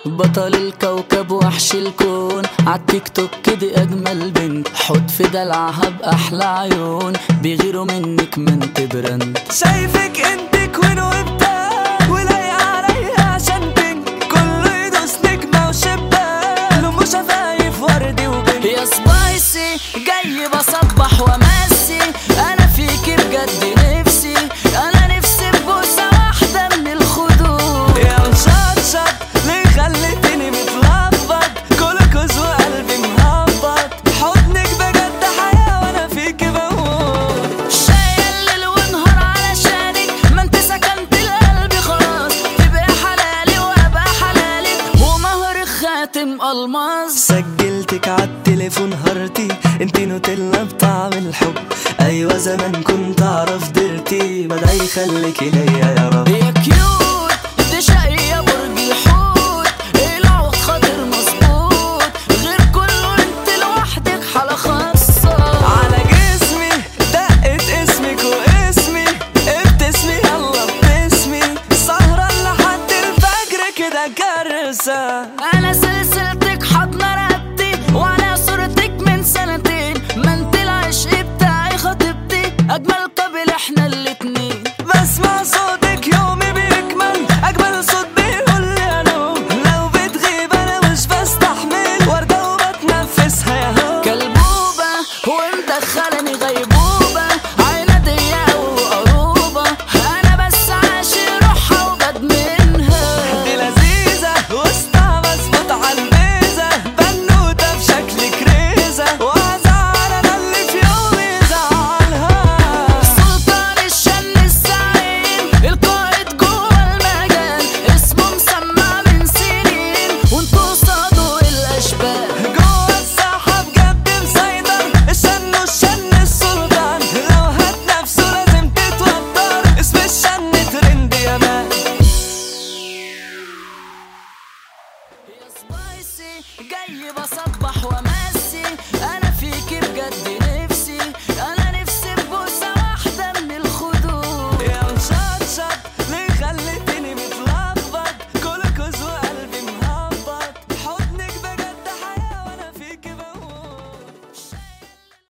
بطل الكوكب وحش الكون عالتيك توك دي اجمل بنت حط في دلعها باحلى عيون بيغيروا منك من تبرند شايفك انت كوين وبتاع ولايق عليا عشان بنك كله يدوس نجمة وشباك لمو شفايف وردي وبنك يا سبايسي جاي بصبح وامسي انا فيكي بجد نفسي انا نفسي ببوسه واحده من الخدود يا مشطشط ليه خليتني متلخبط كلكوز وقلبي مهبط حضنك بجد حياة وانا فيكي بموت شايل ليل ونهار علشانك ما انت سكنت القلب خلاص تبقى حلالي وابقى حلالك ومهر خاتم الماس سجلتك عالتليفون هارتي انتي نوتيلا بطعم الحب ايوه زمان كنت اعرف ديرتي بدعي يخليكي ليا يا رب يا كيوت دي شقية برج الحوت العود خاطر مظبوط غير كله انت لوحدك حالة خاصة على جسمي دقت اسمك واسمي ابتسمي يلا ابتسمي سهرة لحد الفجر كده كارثة انا سلسلة